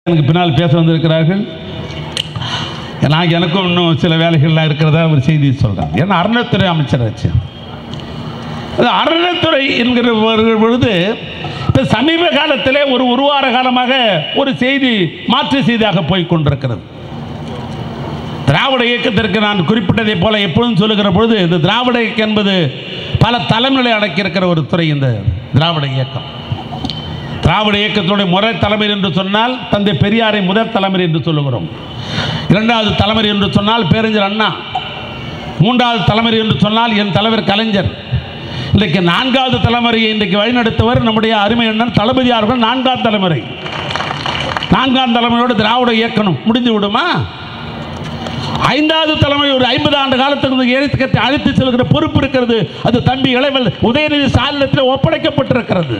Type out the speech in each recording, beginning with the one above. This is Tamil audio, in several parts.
எனக்கு பின்னால் பேச வந்திருக்கிறார்கள் நான் எனக்கும் இன்னும் சில வேலைகள்லாம் இருக்கிறதா ஒரு செய்தி சொல்கிறேன் ஏன்னா அறநிலைத்துறை அமைச்சராச்சு அது அறநிலைத்துறை என்கிற ஒரு பொழுது இப்போ சமீப காலத்திலே ஒரு ஒரு வார காலமாக ஒரு செய்தி மாற்று செய்தியாக போய் கொண்டிருக்கிறது திராவிட இயக்கத்திற்கு நான் குறிப்பிட்டதை போல எப்பொழுதும் சொல்லுகிற பொழுது இந்த திராவிட இயக்கம் என்பது பல தலைமுறை அடக்கியிருக்கிற ஒரு துறை இந்த திராவிட இயக்கம் திராவிட இயக்கத்தினுடைய முறை தலைமை என்று சொன்னால் தந்தை பெரியாரை முதல் தலைமை என்று சொல்லுகிறோம் இரண்டாவது தலைமை என்று சொன்னால் பேரறிஞர் அண்ணா மூன்றாவது தலைமை என்று சொன்னால் என் தலைவர் கலைஞர் இன்றைக்கு நான்காவது தலைமுறையை இன்றைக்கு வழிநடத்துவர் நம்முடைய அருமை அண்ணன் தளபதி அவர்கள் நான்காம் தலைமுறை நான்காம் தலைமுறையோடு திராவிட இயக்கணும் முடிந்து விடுமா ஐந்தாவது தலைமை ஒரு ஐம்பது ஆண்டு காலத்துக்கு இயக்கத்தை அழைத்து செல்கிற பொறுப்பு இருக்கிறது அது தம்பி இளைவல் உதயநிதி ஸ்டாலினத்தில் ஒப்படைக்கப்பட்டிருக்கிறது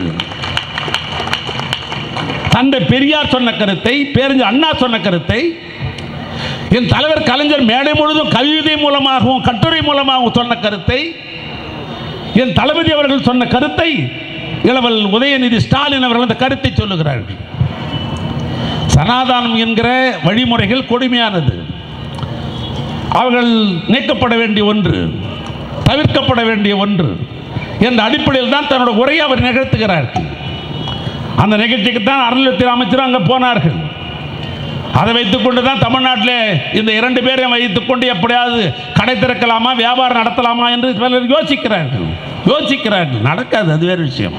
தந்தை பெரியார் சொன்ன கருத்தை பேரறிஞர் அண்ணா சொன்ன கருத்தை என் தலைவர் கலைஞர் மேடை முழுதும் கவிதை மூலமாகவும் கட்டுரை மூலமாகவும் சொன்ன கருத்தை என் தளபதி அவர்கள் சொன்ன கருத்தை இளவல் உதயநிதி ஸ்டாலின் அவர்கள் அந்த கருத்தை சொல்லுகிறார்கள் சனாதானம் என்கிற வழிமுறைகள் கொடுமையானது அவர்கள் நீக்கப்பட வேண்டிய ஒன்று தவிர்க்கப்பட வேண்டிய ஒன்று என்ற அடிப்படையில் தான் தன்னோட உரையை அவர் நிகழ்த்துகிறார்கள் அந்த நிகழ்ச்சிக்கு தான் அறநிலையத்துறை அமைச்சரும் அங்கே போனார்கள் அதை வைத்துக்கொண்டு தான் தமிழ்நாட்டில் இந்த இரண்டு பேரையும் வைத்துக்கொண்டு எப்படியாவது கடை திறக்கலாமா வியாபாரம் நடத்தலாமா என்று பலர் யோசிக்கிறார்கள் யோசிக்கிறார்கள் நடக்காது அது வேறு விஷயம்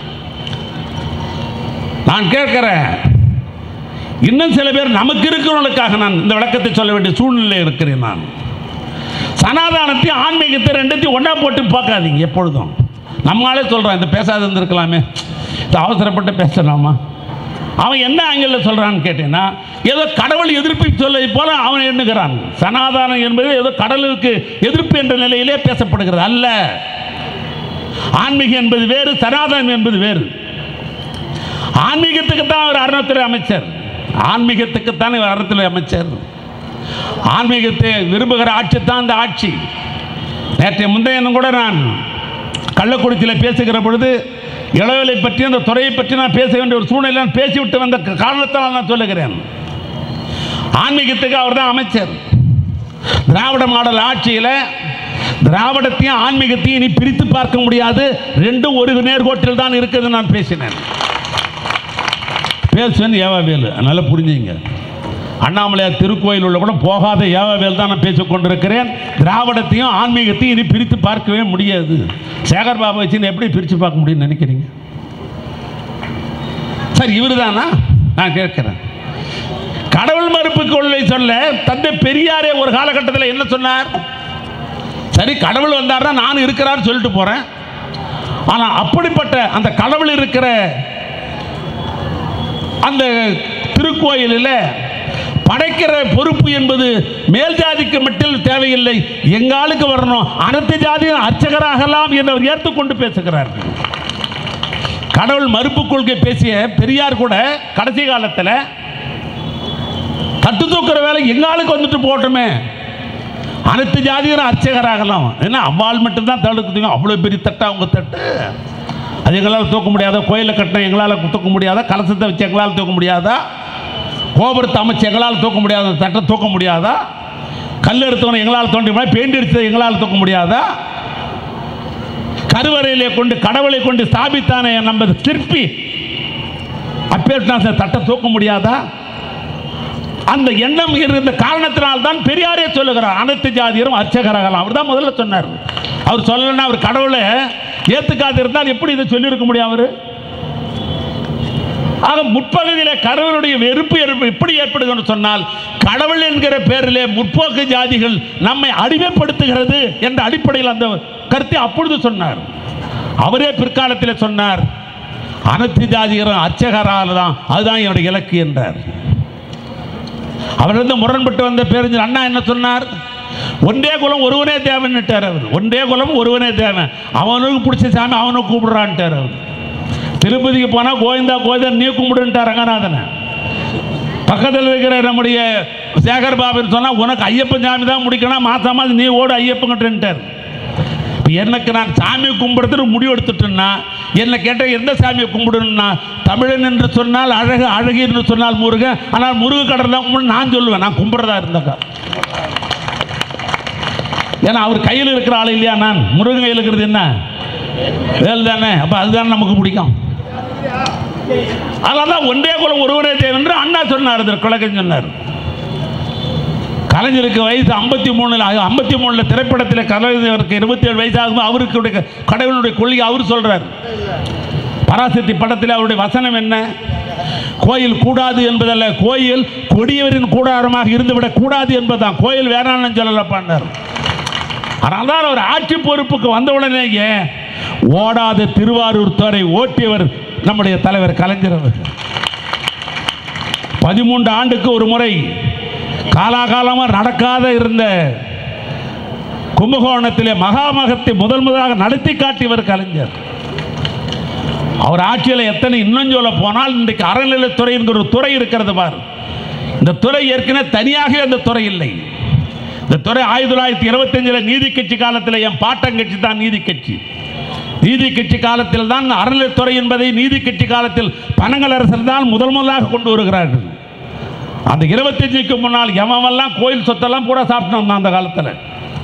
நான் கேட்கிறேன் இன்னும் சில பேர் நமக்கு இருக்கிறவங்களுக்காக நான் இந்த விளக்கத்தை சொல்ல வேண்டிய சூழ்நிலை இருக்கிறேன் நான் சனாதானத்தையும் ஆன்மீகத்தை ரெண்டுத்தையும் ஒன்றா போட்டு பார்க்காதீங்க எப்பொழுதும் நம்மளாலே சொல்கிறோம் இந்த பேசாத இருந்திருக்கலாமே இந்த அவசரப்பட்டு பேசலாமா அவன் என்ன ஆங்கிளில் சொல்கிறான்னு கேட்டீங்கன்னா ஏதோ கடவுள் எதிர்ப்பை சொல்லை போல அவன் எண்ணுகிறான் சனாதானம் என்பது ஏதோ கடலுக்கு எதிர்ப்பு என்ற நிலையிலே பேசப்படுகிறது அல்ல ஆன்மீகம் என்பது வேறு சனாதனம் என்பது வேறு ஆன்மீகத்துக்கு தான் அவர் அறநிலைத்துறை அமைச்சர் ஆன்மீகத்துக்கு தான் இவர் அறநிலைத்துறை அமைச்சர் ஆன்மீகத்தை விரும்புகிற ஆட்சி தான் அந்த ஆட்சி நேற்றைய முந்தைய தினம் கூட நான் கள்ளக்குறிச்சியில் பேசுகிற பொழுது இளவலை பற்றி அந்த துறையை பற்றி நான் பேச வேண்டிய ஒரு சூழ்நிலை நான் பேசிவிட்டு வந்த காரணத்தால் நான் சொல்லுகிறேன் ஆன்மீகத்துக்கு அவர் தான் அமைச்சர் திராவிட மாடல் ஆட்சியில் திராவிடத்தையும் ஆன்மீகத்தையும் இனி பிரித்து பார்க்க முடியாது ரெண்டும் ஒரு நேர்கோட்டில் தான் இருக்குது நான் பேசினேன் பேசுவேன் ஏவாவேலு அதனால் புரிஞ்சுங்க அண்ணாமலையார் திருக்கோயில் உள்ள கூட போகாத ஏவாவேல் தான் நான் பேசிக் கொண்டிருக்கிறேன் திராவிடத்தையும் ஆன்மீகத்தையும் இனி பிரித்து பார்க்கவே முடியாது சேகர் பாபு வச்சுன்னு எப்படி பிரித்து பார்க்க முடியும்னு நினைக்கிறீங்க சார் இவர் தானா நான் கேட்கிறேன் கடவுள் மறுப்பு கொள்கை சொல்ல தந்தை பெரியாரே ஒரு காலகட்டத்தில் என்ன சொன்னார் சரி கடவுள் வந்தார்னா நான் இருக்கிறான்னு சொல்லிட்டு போகிறேன் ஆனால் அப்படிப்பட்ட அந்த கடவுள் இருக்கிற அந்த திருக்கோயிலில் படைக்கிற பொறுப்பு என்பது மேல் ஜாதிக்கு மட்டும் தேவையில்லை எங்காளுக்கு வரணும் அனைத்து ஜாதியும் அர்ச்சகராகலாம் என்று அவர் ஏற்றுக்கொண்டு பேசுகிறார்கள் கடவுள் மறுப்பு கொள்கை பேசிய பெரியார் கூட கடைசி காலத்தில் தட்டு தூக்குற வேலை எங்காளுக்கு வந்துட்டு போட்டுமே அனைத்து ஜாதியரும் அர்ச்சகராகலாம் ஏன்னா அவ்வாள் மட்டும்தான் தடுக்குதுங்க அவ்வளோ பெரிய தட்டா அவங்க தட்டு அது எங்களால் தூக்க முடியாதா கோயிலை கட்டின எங்களால் தூக்க முடியாதா கலசத்தை வச்சு எங்களால் தூக்க முடியாதா கோபுரத்தை அமைச்சு எங்களால் தூக்க முடியாத அந்த தட்டை தூக்க முடியாதா கல் எடுத்தவனை எங்களால் தோண்டி முடியாது பெயிண்ட் அடித்ததை எங்களால் தூக்க முடியாதா கருவறையிலே கொண்டு கடவுளை கொண்டு ஸ்தாபித்தானே நம்ம சிற்பி அப்பேற்ற தட்டை தூக்க முடியாதா அந்த எண்ணம் இருந்த காரணத்தினால் தான் பெரியாரே சொல்லுகிறார் அனைத்து ஜாதியரும் அர்ச்சகராகலாம் அவர் தான் முதல்ல சொன்னார் அவர் சொல்லலைன்னா அவர் கடவுளை ஏற்றுக்காது இருந்தால் எப்படி இதை சொல்லியிருக்க முடியும் அவர் ஆக முற்பகுதியில் கடவுளுடைய வெறுப்பு ஏற்ப- எப்படி ஏற்படுதுன்னு சொன்னால் கடவுள் என்கிற பேரிலே முற்போக்கு ஜாதிகள் நம்மை அடிமைப்படுத்துகிறது என்ற அடிப்படையில் அந்த கருத்தை அப்பொழுது சொன்னார் அவரே பிற்காலத்தில் சொன்னார் அனைத்து ஜாதிகளும் அர்ச்சகரால் தான் அதுதான் என்னுடைய இலக்கு என்றார் அவர் வந்து முரண்பட்டு வந்த பேரறிஞர் அண்ணா என்ன சொன்னார் ஒன்றே குலம் ஒருவனே தேவன்னுட்டார் அவர் ஒன்றே குலம் ஒருவனே தேவன் அவனுக்கு பிடிச்ச சாமி அவனுக்கு கூப்பிடுறான்ட்டார் அவர் திருப்பதிக்கு போனால் கோவிந்தா கோவிந்தா நீ கும்பிடுன்ட்டார் ரங்கநாதனை பக்கத்தில் இருக்கிற நம்முடைய சேகர் பாபுன்னு சொன்னால் உனக்கு ஐயப்பன் சாமி தான் முடிக்கணும் மாதம் மாதம் நீ ஓடு ஐயப்பங்கிட்டன்ட்டார் இப்போ எனக்கு நான் சாமி கும்பிடுறதுக்கு முடிவு எடுத்துட்டேன்னா என்ன கேட்ட எந்த சாமியை கும்பிடணும்னா தமிழன் என்று சொன்னால் அழகு அழகு என்று சொன்னால் முருகன் ஆனால் முருக கடல் தான் கும்பிடு நான் சொல்லுவேன் நான் கும்பிட்றதா இருந்தாக்கா ஏன்னா அவர் கையில் இருக்கிற ஆள் இல்லையா நான் முருகன் கையில் இருக்கிறது என்ன வேல் தானே அப்போ அதுதான் நமக்கு பிடிக்கும் அதனால தான் ஒன்றே குலம் ஒருவரே தேவை என்று அண்ணா சொன்னார் இதில் குலகன் சொன்னார் கலைஞருக்கு வயசு ஐம்பத்தி மூணில் ஐம்பத்தி மூணில் திரைப்படத்தில் கலைஞருக்கு இருபத்தி ஏழு வயசாகும் அவருக்கு உடைய கடவுளுடைய கொள்கை அவர் சொல்றார் பராசக்தி படத்தில் அவருடைய வசனம் என்ன கோயில் கூடாது என்பதல்ல கோயில் கொடியவரின் கூடாரமாக இருந்துவிடக் கூடாது என்பதுதான் கோயில் வேணான்னு சொல்லலப்பாண்டார் ஆனால் தான் அவர் ஆட்சி பொறுப்புக்கு வந்த உடனேயே ஓடாத திருவாரூர் துறை ஓட்டியவர் நம்முடைய தலைவர் கலைஞர் அவர்கள் பதிமூன்று ஆண்டுக்கு ஒரு முறை காலாகாலமாக நடக்காத இருந்த கும்பகோணத்திலே மகாமகத்தை முதல் முதலாக நடத்தி காட்டியவர் கலைஞர் அவர் ஆட்சியில் எத்தனை இன்னும் சொல்ல போனால் இன்றைக்கு அறநிலைத்துறை என்கிற ஒரு துறை இருக்கிறது பார் இந்த துறை ஏற்கனவே தனியாக அந்த துறை இல்லை இந்த துறை ஆயிரத்தி தொள்ளாயிரத்தி இருபத்தஞ்சில் நீதி கட்சி காலத்தில் என் பாட்டங்கட்சி தான் நீதி கட்சி நீதி கட்சி காலத்தில் தான் அறநிலைத்துறை என்பதை நீதி கட்சி காலத்தில் பனங்கல் அரசர் தான் முதல் முதலாக கொண்டு வருகிறார்கள் அந்த இருபத்தஞ்சுக்கு முன்னால் எவமெல்லாம் கோயில் சொத்தெல்லாம் கூட சாப்பிட்டோம் அந்த காலத்தில்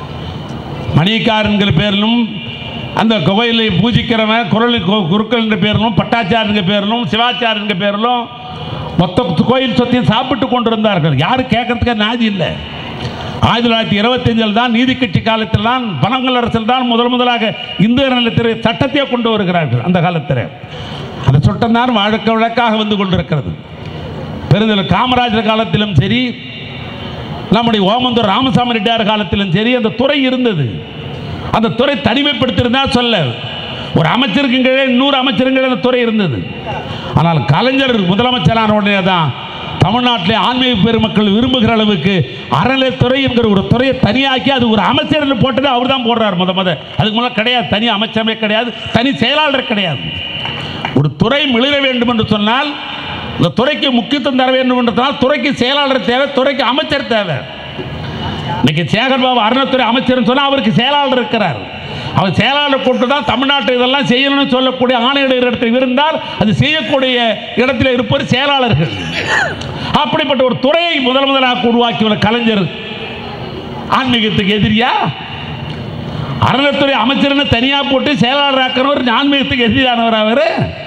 மணிக்காரன்கிற பேரிலும் அந்த கோயிலை பூஜிக்கிறவன் குரல் குருக்கள் என்ற பேரிலும் பட்டாச்சாருங்க பேரிலும் சிவாச்சாருங்க பேரிலும் மொத்த கோயில் சொத்தையும் சாப்பிட்டு கொண்டிருந்தார்கள் யாரும் கேட்கறதுக்கு நாதி இல்லை ஆயிரத்தி தொள்ளாயிரத்தி இருபத்தஞ்சில் தான் நீதி கட்சி காலத்தில் தான் பனங்கல் அரசில் தான் முதல் முதலாக இந்து அறநிலையத்துறை சட்டத்தையே கொண்டு வருகிறார்கள் அந்த காலத்தில் அந்த சட்டம் தான் வழக்க வழக்காக வந்து கொண்டிருக்கிறது பெருந்தல் காமராஜர் காலத்திலும் சரி நம்முடைய ஓமந்தூர் ராமசாமி ரெட்டியார் காலத்திலும் சரி அந்த துறை இருந்தது அந்த துறை தனிமைப்படுத்தியிருந்தா சொல்ல ஒரு அமைச்சருக்கு கீழே இன்னொரு அமைச்சருக்கு கீழே அந்த துறை இருந்தது ஆனால் கலைஞர் முதலமைச்சரான உடனே தான் தமிழ்நாட்டிலே ஆன்மீக பெருமக்கள் விரும்புகிற அளவுக்கு அறநிலைத்துறை என்கிற ஒரு துறையை தனியாக்கி அது ஒரு அமைச்சர் போட்டது அவர் தான் போடுறார் முத முத அதுக்கு முன்னாடி கிடையாது தனி அமைச்சரமே கிடையாது தனி செயலாளர் கிடையாது ஒரு துறை மிளிர வேண்டும் என்று சொன்னால் இந்த துறைக்கு முக்கியத்துவம் தர வேண்டும் என்று சொன்னால் துறைக்கு செயலாளர் தேவை துறைக்கு அமைச்சர் தேவை இன்னைக்கு சேகர் பாபு அருணத்துறை அமைச்சர்னு சொன்னால் அவருக்கு செயலாளர் இருக்கிறார் அவர் செயலாளர் கூட்டு தான் தமிழ்நாட்டில் இதெல்லாம் செய்யணும்னு சொல்லக்கூடிய ஆணையிடுகிற இடத்தில் இருந்தால் அது செய்யக்கூடிய இடத்தில் இருப்பவர் செயலாளர்கள் அப்படிப்பட்ட ஒரு துறையை முதல் முதலாக உருவாக்கியுள்ள கலைஞர் ஆன்மீகத்துக்கு எதிரியா அறநிலைத்துறை அமைச்சர்னு தனியாக போட்டு செயலாளர் ஆக்கிறவர் ஆன்மீகத்துக்கு எதிரானவர் அவர்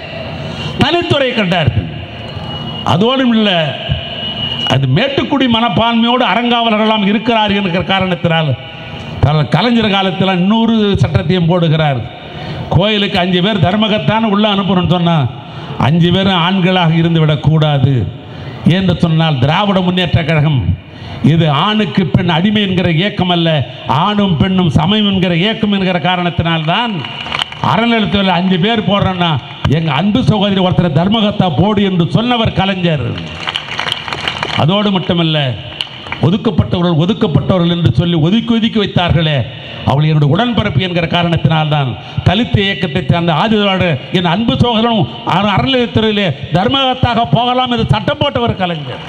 தனித்துறை கண்டார்கள் அதோடும் இல்லை அது மேட்டுக்குடி மனப்பான்மையோடு அறங்காவலர்களாம் இருக்கிறார்கள் என்கிற காரணத்தினால் தல- கலைஞர் காலத்தில் இன்னொரு சட்டத்தையும் போடுகிறார் கோயிலுக்கு அஞ்சு பேர் தர்மகத்தான் உள்ளே அனுப்பணும்னு சொன்னால் அஞ்சு பேரும் ஆண்களாக இருந்து விடக்கூடாது என்று சொன்னால் திராவிட முன்னேற்ற கழகம் இது ஆணுக்கு பெண் அடிமை என்கிற இயக்கம் அல்ல ஆணும் பெண்ணும் சமயம் என்கிற இயக்கம் என்கிற காரணத்தினால்தான் அறநிலையத்தில் அஞ்சு பேர் போடுறோன்னா எங்கள் அன்பு சகோதரி ஒருத்தர் தர்மகத்தா போடு என்று சொன்னவர் கலைஞர் அதோடு மட்டுமல்ல ஒதுக்கப்பட்டவர்கள் ஒதுக்கப்பட்டவர்கள் என்று சொல்லி ஒதுக்கி ஒதுக்கி வைத்தார்களே அவள் என்னுடைய உடன்பிறப்பு என்கிற காரணத்தினால்தான் தலித் இயக்கத்தை சேர்ந்த ஆதிதோடு என் அன்பு சோகரனும் அற- அறநிலையத்துறையிலே தர்மகத்தாக போகலாம் என்று சட்டம் போட்டவர் கலைஞர்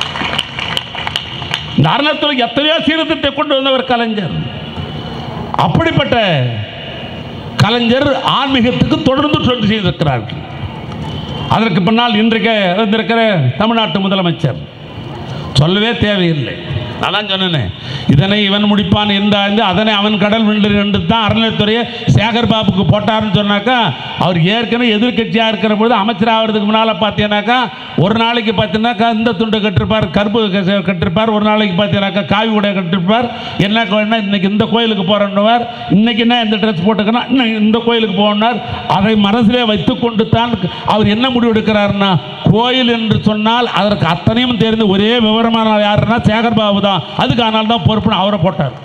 இந்த அறநிலையத்துறை எத்தனையோ சீர்திருத்தத்தை கொண்டு வந்தவர் கலைஞர் அப்படிப்பட்ட கலைஞர் ஆன்மீகத்துக்கு தொடர்ந்து தொண்டு செய்திருக்கிறார்கள் அதற்கு பின்னால் இன்றைக்கு இருந்திருக்கிற தமிழ்நாட்டு முதலமைச்சர் சொல்லவே தேவையில்லை நான் தான் சொன்னேனே இதனை இவன் முடிப்பான் என்றாந்து அதனை அவன் கடல் வென்று என்று தான் அறநிலைத்துறையை சேகர் பாபுக்கு போட்டாருன்னு சொன்னாக்கா அவர் ஏற்கனவே எதிர்க்கட்சியாக இருக்கிற பொழுது அமைச்சர் ஆகிறதுக்கு முன்னால் பார்த்தீங்கன்னாக்கா ஒரு நாளைக்கு பார்த்தீங்கன்னாக்கா இந்த துண்டு கட்டிருப்பார் கருப்பு க- கட்டிருப்பார் ஒரு நாளைக்கு பார்த்தீங்கன்னாக்கா காவி உடை கட்டிருப்பார் என்ன கோயில்னா இன்னைக்கு இந்த கோயிலுக்கு போகிறேன்னுவார் இன்னைக்கு என்ன இந்த ட்ரெஸ் போட்டுக்கணும் இன்னும் இந்த கோயிலுக்கு போகணும்னார் அதை மனசிலே வைத்துக்கொண்டு தான் அவர் என்ன முடிவு எடுக்கிறாருன்னா கோயில் என்று சொன்னால் அதற்கு அத்தனையும் தெரிந்து ஒரே விவரமான ஆள் யாருன்னா சேகர் பாபு தான் அதுக்கு ஆனால் தான் பொறுப்புன்னு அவரை போட்டார்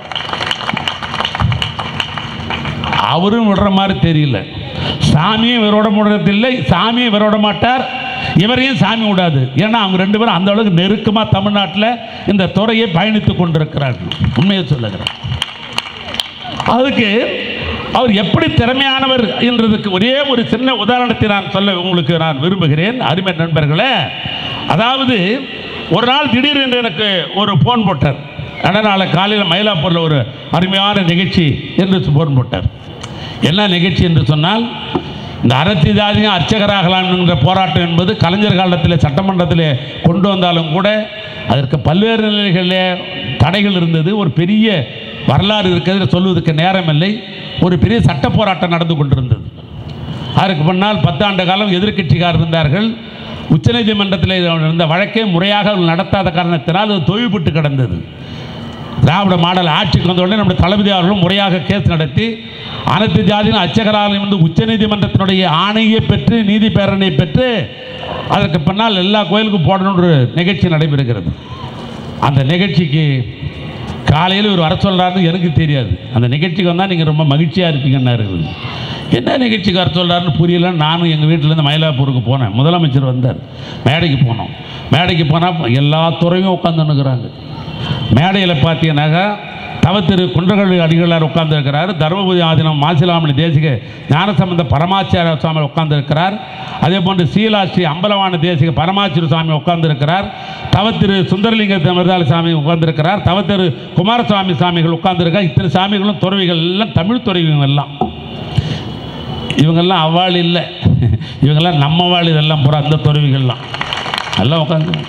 அவரும் விடுற மாதிரி தெரியல சாமியும் இவரோட முடுறதில்லை சாமியும் இவரோட மாட்டார் இவரையும் சாமி விடாது ஏன்னா அவங்க ரெண்டு பேரும் அந்த அளவுக்கு நெருக்கமாக தமிழ்நாட்டில் இந்த துறையை பயணித்து கொண்டிருக்கிறார்கள் உண்மையை சொல்லுகிறேன் அதுக்கு அவர் எப்படி திறமையானவர் என்றதுக்கு ஒரே ஒரு சின்ன உதாரணத்தை நான் சொல்ல உங்களுக்கு நான் விரும்புகிறேன் அருமை நண்பர்களே அதாவது ஒரு நாள் திடீரென்று எனக்கு ஒரு ஃபோன் போட்டார் ஆனால் நாளை காலையில் மயிலாப்பூரில் ஒரு அருமையான நிகழ்ச்சி என்று ஃபோன் போட்டார் என்ன நிகழ்ச்சி என்று சொன்னால் இந்த அரசி ஜாதியும் அர்ச்சகராகலாம் என்கிற போராட்டம் என்பது கலைஞர் காலத்தில் சட்டமன்றத்தில் கொண்டு வந்தாலும் கூட அதற்கு பல்வேறு நிலைகளிலே தடைகள் இருந்தது ஒரு பெரிய வரலாறு இருக்கிறது சொல்வதற்கு நேரமில்லை ஒரு பெரிய சட்ட போராட்டம் நடந்து கொண்டிருந்தது அதற்கு முன்னால் பத்தாண்டு காலம் எதிர்க்கட்சிக்கார் இருந்தார்கள் உச்சநீதிமன்றத்தில் இருந்த வழக்கை முறையாக அவர்கள் நடத்தாத காரணத்தினால் அது தொய்வுபட்டு கிடந்தது திராவிட மாடல் ஆட்சிக்கு வந்த உடனே நம்முடைய தளபதி அவர்களும் முறையாக கேஸ் நடத்தி அனைத்து ஜாதியின் அச்சகராலையும் வந்து உச்சநீதிமன்றத்தினுடைய ஆணையை பெற்று நீதி பேரனை பெற்று அதற்கு பின்னால் எல்லா கோயிலுக்கும் போடணுன்ற ஒரு நிகழ்ச்சி நடைபெறுகிறது அந்த நிகழ்ச்சிக்கு காலையில் ஒரு வர சொல்கிறாருன்னு எனக்கு தெரியாது அந்த நிகழ்ச்சிக்கு வந்தால் நீங்கள் ரொம்ப மகிழ்ச்சியாக இருப்பீங்கன்னாரு என்ன நிகழ்ச்சிக்கு வர சொல்கிறாருன்னு புரியல நானும் எங்கள் வீட்டிலேருந்து மயிலாப்பூருக்கு போனேன் முதலமைச்சர் வந்தார் மேடைக்கு போனோம் மேடைக்கு போனால் எல்லா துறையும் உட்காந்துன்னுக்குறாங்க மேடையில் பார்த்தீங்கன்னாக்கா தவத்திரு குன்றகள் அடிகளார் உட்கார்ந்திருக்கிறார் தர்மபுரி ஆதீனம் மாசிலாமணி தேசிக ஞானசம்பந்த பரமாச்சாரிய சுவாமி உட்கார்ந்திருக்கிறார் அதே போன்று சீலாஸ்ரீ அம்பலவான தேசிக பரமாச்சாரிய சுவாமி உட்கார்ந்திருக்கிறார் தவத்திரு சுந்தரலிங்க மருதாளி சாமி உட்கார்ந்திருக்கிறார் தவத்திரு குமாரசுவாமி சாமிகள் உட்கார்ந்திருக்கார் இத்தனை சாமிகளும் துறவிகள் எல்லாம் தமிழ் துறவிகள் எல்லாம் இவங்கெல்லாம் அவ்வாள் இல்லை இவங்கெல்லாம் நம்ம வாழ் இதெல்லாம் பூரா அந்த துறவிகள்லாம் எல்லாம் உட்காந்து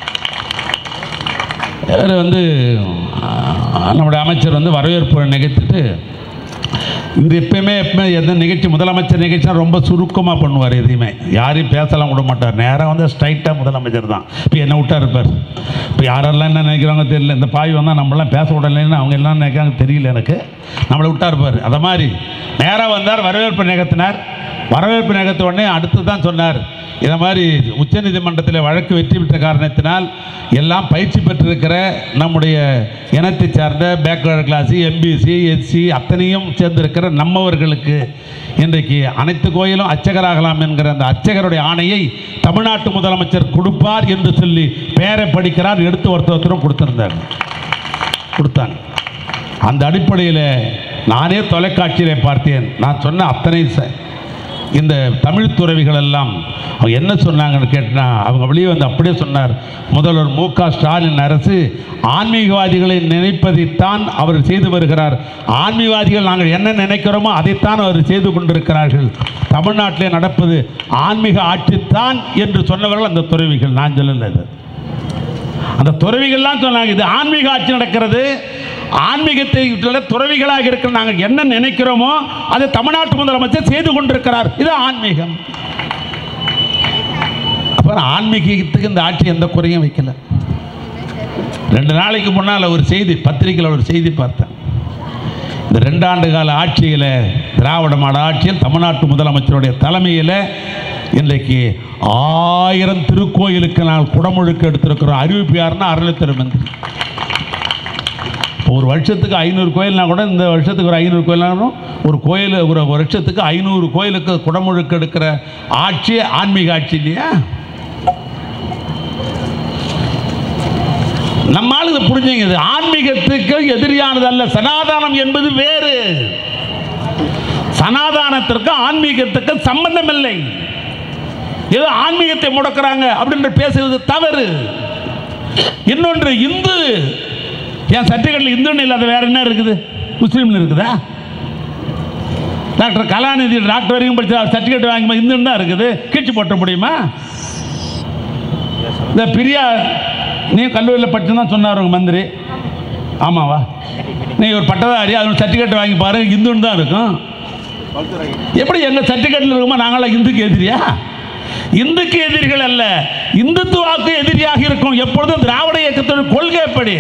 வேறு வந்து ஆஹ், நம்முடைய அமைச்சர் வந்து வரவேற்பு நிகழ்த்திட்டு இவர் எப்பயுமே எப்பவுமே எந்த நிகழ்ச்சி முதலமைச்சர் நிகழ்ச்சினா ரொம்ப சுருக்கமாக பண்ணுவார் எதையுமே யாரையும் பேசலாம் விட மாட்டார் நேராக வந்து ஸ்ட்ரைட்டாக முதலமைச்சர் தான் இப்போ என்ன விட்டா இருப்பார் இப்போ யாரெல்லாம் என்ன நினைக்கிறாங்க தெரியல இந்த பாய் வந்தால் நம்மளாம் பேச விடலைன்னு அவங்க எல்லாம் நினைக்கிறாங்க தெரியல எனக்கு நம்மளை விட்டா இருப்பார் அதை மாதிரி நேராக வந்தார் வரவேற்பு நிகழ்த்தினார் வரவேற்பு நிகழ்த்த உடனே அடுத்து தான் சொன்னார் இதை மாதிரி உச்சநீதிமன்றத்தில் வழக்கு வெற்றி பெற்ற காரணத்தினால் எல்லாம் பயிற்சி பெற்றிருக்கிற நம்முடைய இனத்தை சார்ந்த பேக்வர்டு கிளாஸ் எம்பிசி எஸ்சி அத்தனையும் சேர்ந்திருக்கிற நம்மவர்களுக்கு இன்றைக்கு அனைத்து கோயிலும் அர்ச்சகராகலாம் என்கிற அந்த அர்ச்சகருடைய ஆணையை தமிழ்நாட்டு முதலமைச்சர் கொடுப்பார் என்று சொல்லி பெயரை படிக்கிறார் எடுத்து ஒருத்தரும் கொடுத்திருந்தாங்க கொடுத்தாங்க அந்த அடிப்படையில் நானே தொலைக்காட்சியிலே பார்த்தேன் நான் சொன்ன அத்தனை ச- இந்த தமிழ் துறவிகள் எல்லாம் அவங்க என்ன சொன்னாங்கன்னு கேட்டா அவங்க வெளியே வந்து அப்படியே சொன்னார் முதல்வர் மு க ஸ்டாலின் அரசு ஆன்மீகவாதிகளை நினைப்பதைத்தான் அவர் செய்து வருகிறார் ஆன்மீகவாதிகள் நாங்கள் என்ன நினைக்கிறோமோ அதைத்தான் அவர் செய்து கொண்டிருக்கிறார்கள் தமிழ்நாட்டிலே நடப்பது ஆன்மீக ஆட்சித்தான் என்று சொன்னவர்கள் அந்த துறவிகள் நான் சொல்லல இது அந்த துறவிகள்லாம் சொன்னாங்க இது ஆன்மீக ஆட்சி நடக்கிறது ஆன்மீகத்தை விட்டுள்ள துறவிகளாக இருக்கிற நாங்கள் என்ன நினைக்கிறோமோ அதை தமிழ்நாட்டு முதலமைச்சர் செய்து கொண்டிருக்கிறார் இது ஆன்மீகம் அப்புறம் ஆன்மீகத்துக்கு இந்த ஆட்சி எந்த குறையும் வைக்கல ரெண்டு நாளைக்கு முன்னால் ஒரு செய்தி பத்திரிக்கையில் ஒரு செய்தி பார்த்தேன் இந்த ரெண்டாண்டு கால ஆட்சியில் திராவிட மாடல் ஆட்சியில் தமிழ்நாட்டு முதலமைச்சருடைய தலைமையில் இன்றைக்கு ஆயிரம் திருக்கோயிலுக்கு நான் குடமுழுக்கு எடுத்திருக்கிறோம் அறிவிப்பு யாருன்னா அருளத்திரு மந்திரி இப்போ ஒரு வருஷத்துக்கு ஐநூறு கோயில்னா கூட இந்த வருஷத்துக்கு ஒரு ஐநூறு கோயில்னாலும் ஒரு கோயில் ஒரு வருஷத்துக்கு ஐநூறு கோயிலுக்கு குடமுழுக்கு எடுக்கிற ஆட்சி ஆன்மீக ஆட்சி இல்லையா நம்மால் இதை புரிஞ்சுங்க இது ஆன்மீகத்துக்கு எதிரியானது அல்ல சனாதானம் என்பது வேறு சனாதானத்திற்கு ஆன்மீகத்துக்கு சம்பந்தம் இல்லை ஏதோ ஆன்மீகத்தை முடக்கிறாங்க அப்படின்ற பேசுவது தவறு இன்னொன்று இந்து என் சர்டிஃபிகேட்டில் இந்துன்னு இல்லாத வேற என்ன இருக்குது முஸ்லீம்னு இருக்குதா டாக்டர் கலாநிதி டாக்டர் வரைக்கும் படிச்ச சர்டிஃபிகேட் வாங்கி இந்துன்னு தான் இருக்குது கீழ்ச்சி போட்ட முடியுமா இந்த பிரியா நீ கல்லூரியில் படிச்சு தான் சொன்னார் உங்க மந்திரி ஆமாவா நீ ஒரு பட்டதாரி அது சர்டிஃபிகேட் வாங்கி பாரு இந்துன்னு தான் இருக்கும் எப்படி எங்கள் சர்டிஃபிகேட்டில் இருக்குமா நாங்களாம் இந்துக்கு எதிரியா இந்துக்கு எதிரிகள் அல்ல இந்துத்துவாக்கு எதிரியாக இருக்கும் எப்பொழுதும் திராவிட இயக்கத்தோட கொள்கை எப்படி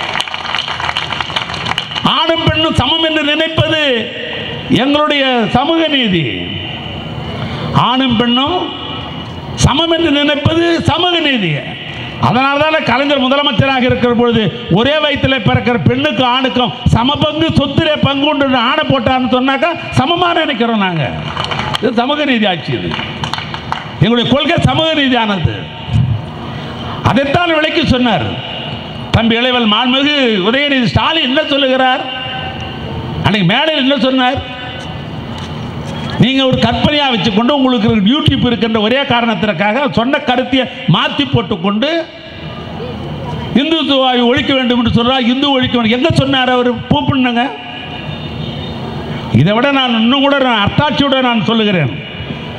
ஆணும் பெண்ணும் சமம் என்று நினைப்பது எங்களுடைய சமூக நீதி ஆணும் பெண்ணும் சமம் என்று நினைப்பது சமூக நீதி அதனால தான் கலைஞர் முதலமைச்சராக இருக்கிற பொழுது ஒரே வயிற்றில் பிறக்கிற பெண்ணுக்கும் ஆணுக்கும் சம பங்கு சொத்திலே பங்கு உண்டு ஆணை போட்டார்னு சொன்னாக்கா சமமாக நினைக்கிறோம் நாங்கள் இது சமூக நீதி ஆட்சி இது எங்களுடைய கொள்கை சமூக நீதியானது அதைத்தான் விளக்கி சொன்னார் தம்பி இளைவல் மாண்புமிகு உதயநிதி ஸ்டாலின் என்ன சொல்லுகிறார் அன்னைக்கு மேடையில் என்ன சொன்னார் நீங்க ஒரு கற்பனையாக வச்சுக்கொண்டு உங்களுக்கு ஒரு யூடியூப் இருக்கின்ற ஒரே காரணத்திற்காக சொன்ன கருத்தையை மாற்றி போட்டுக்கொண்டு இந்துத்துவாவை ஒழிக்க வேண்டும் என்று சொல்றார் இந்து ஒழிக்க வேண்டும் எங்க சொன்னார் அவர் பூப்புண்ணுங்க இதை விட நான் இன்னும் கூட நான் அத்தாட்சியோட நான் சொல்லுகிறேன்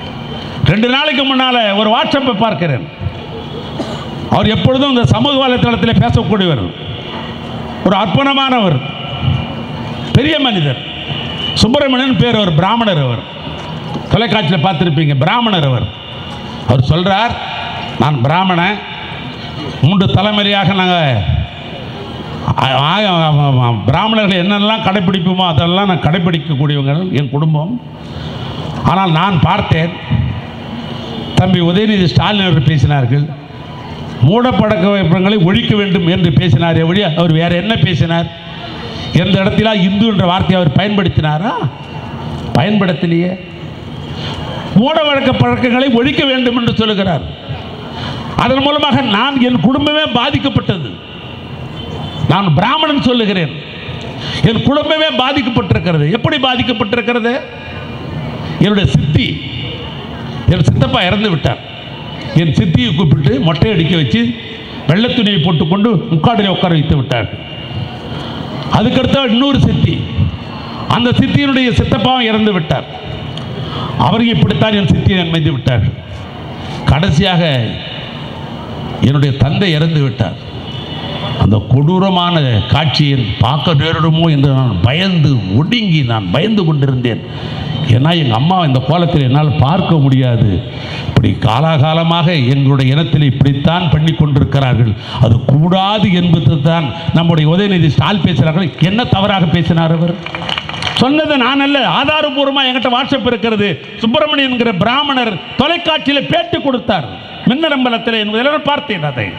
ரெண்டு நாளைக்கு முன்னால ஒரு வாட்ஸ்அப்பை பார்க்கிறேன் அவர் எப்பொழுதும் இந்த சமூக வலைத்தளத்தில் பேசக்கூடியவர் ஒரு அற்புதமானவர் பெரிய மனிதர் சுப்பிரமணியன் பேர் அவர் பிராமணர் அவர் தொலைக்காட்சியில் பார்த்துருப்பீங்க பிராமணர் அவர் அவர் சொல்றார் நான் பிராமணன் மூன்று தலைமுறையாக நாங்கள் பிராமணர்கள் என்னெல்லாம் கடைப்பிடிப்போமோ அதெல்லாம் நான் கடைப்பிடிக்கக்கூடியவங்க என் குடும்பம் ஆனால் நான் பார்த்தேன் தம்பி உதயநிதி ஸ்டாலின் அவர்கள் பேசினார்கள் மூடப்பழக்க வழக்கங்களை ஒழிக்க வேண்டும் என்று பேசினார் ஒழிய அவர் வேற என்ன பேசினார் எந்த இடத்திலா இந்து என்ற வார்த்தையை அவர் பயன்படுத்தினாரா பயன்படுத்தலையே மூட வழக்க பழக்கங்களை ஒழிக்க வேண்டும் என்று சொல்லுகிறார் அதன் மூலமாக நான் என் குடும்பமே பாதிக்கப்பட்டது நான் பிராமணன் சொல்லுகிறேன் என் குடும்பமே பாதிக்கப்பட்டிருக்கிறது எப்படி பாதிக்கப்பட்டிருக்கிறது என்னுடைய சித்தி என் சித்தப்பா இறந்து விட்டார் என் சித்தியை கூப்பிட்டு மொட்டை அடிக்க வச்சு வெள்ளை துணியை போட்டுக்கொண்டு முக்காடிலே உட்கார வைத்து விட்டார்கள் அதுக்கடுத்த இன்னொரு சித்தி அந்த சித்தியினுடைய சித்தப்பாவும் இறந்து விட்டார் அவரையும் இப்படித்தான் என் சித்தியை அனுமதி விட்டார்கள் கடைசியாக என்னுடைய தந்தை இறந்து விட்டார் அந்த கொடூரமான காட்சியை பார்க்க நேரிடுமோ என்று நான் பயந்து ஒடுங்கி நான் பயந்து கொண்டிருந்தேன் ஏன்னா எங்கள் அம்மா இந்த கோலத்தில் என்னால் பார்க்க முடியாது இப்படி காலாகாலமாக எங்களுடைய இனத்தில் இப்படித்தான் பண்ணி கொண்டிருக்கிறார்கள் அது கூடாது என்பது தான் நம்முடைய உதயநிதி ஸ்டால் பேசுகிறார்கள் என்ன தவறாக பேசினார் அவர் சொன்னது நான் அல்ல ஆதாரபூர்வமாக என்கிட்ட வாட்ஸ்அப் இருக்கிறது சுப்பிரமணியன் என்கிற பிராமணர் தொலைக்காட்சியில் பேட்டி கொடுத்தார் மின்னரம்பலத்தில் என்பது எல்லாரும் பார்த்தேன் அதை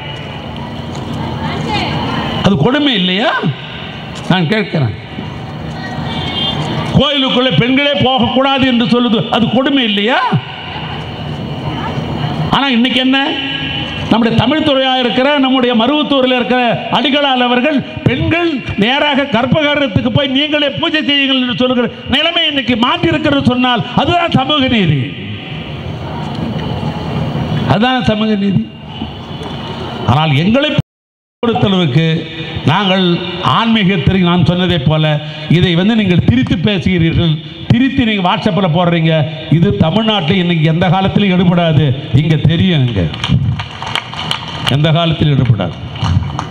அது கொடுமை இல்லையா நான் கேட்கிறேன் கோயிலுக்குள்ள பெண்களே போகக்கூடாது என்று சொல்லுது அது கொடுமை இல்லையா ஆனா இன்னைக்கு என்ன நம்முடைய தமிழ் துறையாக இருக்கிற நம்முடைய மருவத்தூரில் இருக்கிற அடிகளால் அவர்கள் பெண்கள் நேராக கற்பகாரத்துக்கு போய் நீங்களே பூஜை செய்யுங்கள் என்று சொல்லுகிற நிலைமை இன்னைக்கு மாற்றி இருக்கிறது சொன்னால் அதுதான் சமூக நீதி அதுதான் சமூக நீதி ஆனால் எங்களை பொறுத்தளவுக்கு நாங்கள் ஆன்மீகத்திற்கு நான் சொன்னதைப் போல இதை வந்து நீங்கள் திரித்து பேசுகிறீர்கள் திரித்து நீங்கள் வாட்ஸ்அப்பில் போடுறீங்க இது தமிழ்நாட்டில் இன்னைக்கு எந்த காலத்திலும் எடுபடாது இங்கே தெரியும் இங்கே எந்த காலத்திலும் எடுபடாது